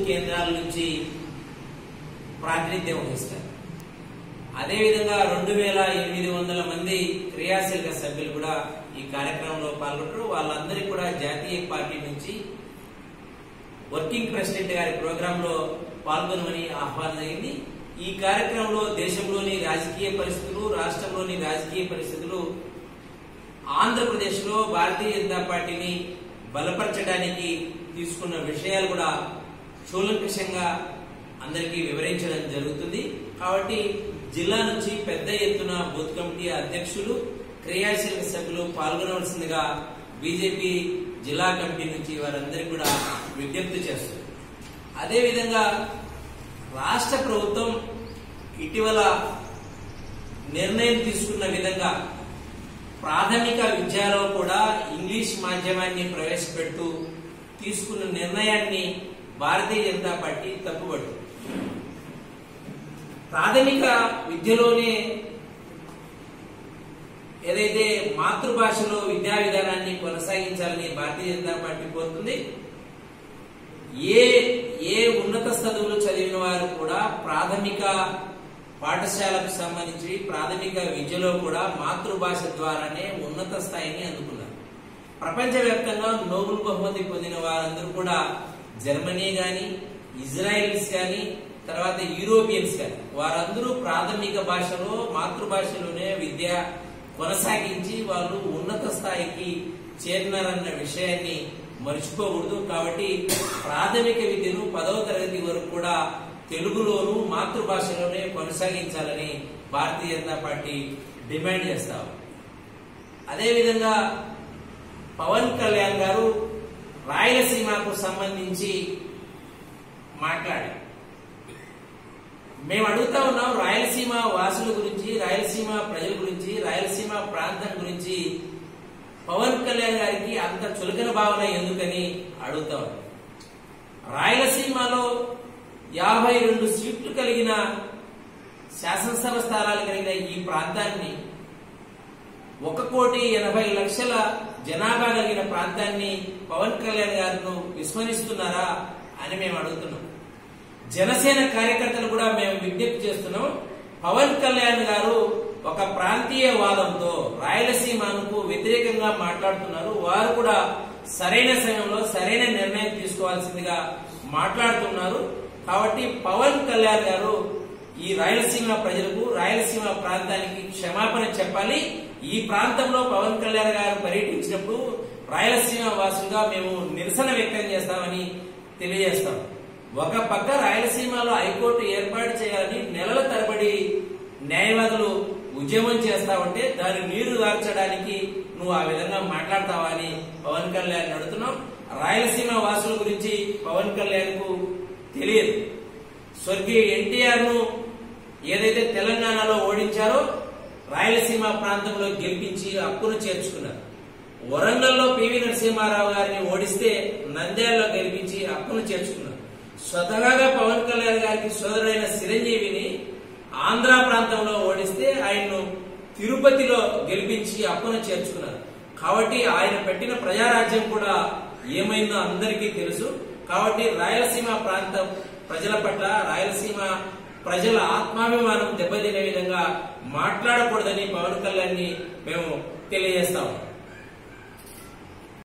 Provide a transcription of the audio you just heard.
కేంద్రాల నుంచి ప్రాతినిధ్యం వహిస్తారు అదేవిధంగా రెండు వేల ఎనిమిది వందల మంది క్రియాశీలక సభ్యులు కూడా ఈ కార్యక్రమంలో పాల్గొంటారు వాళ్ళందరికీ కూడా జాతీయ పార్టీ నుంచి వర్కింగ్ ప్రెసిడెంట్ గారి ప్రోగ్రామ్ లో పాల్గొనమని ఆహ్వానం జరిగింది ఈ కార్యక్రమంలో దేశంలోని రాజకీయ పరిస్థితులు రాష్ట్రంలోని రాజకీయ పరిస్థితులు ఆంధ్రప్రదేశ్ లో భారతీయ జనతా పార్టీని బలపరచడానికి తీసుకున్న విషయాలు కూడా కూలంకషంగా అందరికీ వివరించడం జరుగుతుంది కాబట్టి జిల్లా నుంచి పెద్ద ఎత్తున బూత్ కమిటీ అధ్యక్షులు క్రియాశీలక సభ్యులు పాల్గొనవలసిందిగా బీజేపీ జిల్లా కమిటీ నుంచి వారందరికీ కూడా విజ్ఞప్తి చేస్తుంది అదేవిధంగా రాష్ట్ర ప్రభుత్వం ఇటీవల నిర్ణయం తీసుకున్న విధంగా ప్రాథమిక విద్యలో కూడా ఇంగ్లీష్ మాధ్యమాన్ని ప్రవేశపెడుతూ తీసుకున్న నిర్ణయాన్ని భారతీయ జనతా పార్టీ తప్పుపడుతుంది ప్రాథమిక విద్యలోనే ఏదైతే మాతృభాషలో విద్యా విధానాన్ని కొనసాగించాలని భారతీయ జనతా పార్టీ కోరుతుంది ఏ ఏ ఉన్నత చదువులు చదివిన వారు కూడా ప్రాథమిక పాఠశాలకు సంబంధించి ప్రాథమిక విద్యలో కూడా మాతృభాష ద్వారానే ఉన్నత స్థాయిని అందుకున్నారు ప్రపంచవ్యాప్తంగా నోబెల్ బహుమతి పొందిన వారందరూ కూడా జర్మనీ గాని ఇజ్రాయిల్స్ గాని తర్వాత యూరోపియన్స్ గాని వారందరూ ప్రాథమిక భాషలో మాతృభాషలోనే విద్య కొనసాగించి వాళ్ళు ఉన్నత స్థాయికి చేరినారన్న విషయాన్ని మర్చిపోకూడదు కాబట్టి ప్రాథమిక విద్యను పదవ తరగతి వరకు కూడా తెలుగులోను మాతృభాషలోనే కొనసాగించాలని భారతీయ జనతా పార్టీ డిమాండ్ చేస్తాం అదేవిధంగా పవన్ కళ్యాణ్ గారు రాయలసీమకు సంబంధించి మాట్లాడారు మేము అడుగుతా ఉన్నాం రాయలసీమ వాసుల గురించి రాయలసీమ ప్రజల గురించి రాయలసీమ ప్రాంతం గురించి పవన్ కళ్యాణ్ గారికి అంత చులకన భావన ఎందుకని అడుగుతా ఉన్నాం రాయలసీమలో యాభై రెండు సీట్లు కలిగిన శాసనసభ స్థానాలు కలిగిన ఈ ప్రాంతాన్ని ఒక కోటి ఎనభై లక్షల జనాభా కలిగిన ప్రాంతాన్ని పవన్ కళ్యాణ్ గారు విస్మరిస్తున్నారా అని మేము అడుగుతున్నాం జనసేన కార్యకర్తలు కూడా మేము విజ్ఞప్తి చేస్తున్నాం పవన్ కళ్యాణ్ గారు ఒక ప్రాంతీయ వాదంతో రాయలసీమకు వ్యతిరేకంగా మాట్లాడుతున్నారు వారు కూడా సరైన సమయంలో సరైన నిర్ణయం తీసుకోవాల్సిందిగా మాట్లాడుతున్నారు కాబట్టి పవన్ కళ్యాణ్ గారు ఈ రాయలసీమ ప్రజలకు రాయలసీమ ప్రాంతానికి క్షమాపణ చెప్పాలి ఈ ప్రాంతంలో పవన్ కళ్యాణ్ గారు పర్యటించినప్పుడు రాయలసీమ వాసులుగా మేము నిరసన వ్యక్తం చేస్తామని తెలియజేస్తాం ఒక పక్క రాయలసీమలో హైకోర్టు ఏర్పాటు చేయాలని నెలల తరబడి న్యాయవాదులు ఉద్యమం చేస్తా ఉంటే దాని నీరు గార్చడానికి నువ్వు ఆ విధంగా మాట్లాడతావా అని పవన్ కళ్యాణ్ అడుగుతున్నాం రాయలసీమ వాసుల గురించి పవన్ కళ్యాణ్ కు తెలియదు స్వర్గీయ ఎన్టీఆర్ ను ఏదైతే తెలంగాణలో ఓడించారో రాయలసీమ ప్రాంతంలో గెలిపించి హక్కును చేర్చుకున్నారు వరంగల్లో పివి నరసింహారావు గారిని ఓడిస్తే నంద్యాలలో గెలిపించి హక్కును చేర్చుకున్నారు స్వతహాగా పవన్ కళ్యాణ్ గారికి సోదరుడైన చిరంజీవిని ఆంధ్ర ప్రాంతంలో ఓడిస్తే ఆయన్ను తిరుపతిలో గెలిపించి హక్కును చేర్చుకున్నారు కాబట్టి ఆయన పెట్టిన ప్రజారాజ్యం కూడా ఏమైందో అందరికీ తెలుసు కాబట్టి రాయలసీమ ప్రాంతం ప్రజల పట్ల రాయలసీమ ప్రజల ఆత్మాభిమానం దెబ్బతినే విధంగా మాట్లాడకూడదని పవన్ కళ్యాణ్ ని మేము తెలియజేస్తాము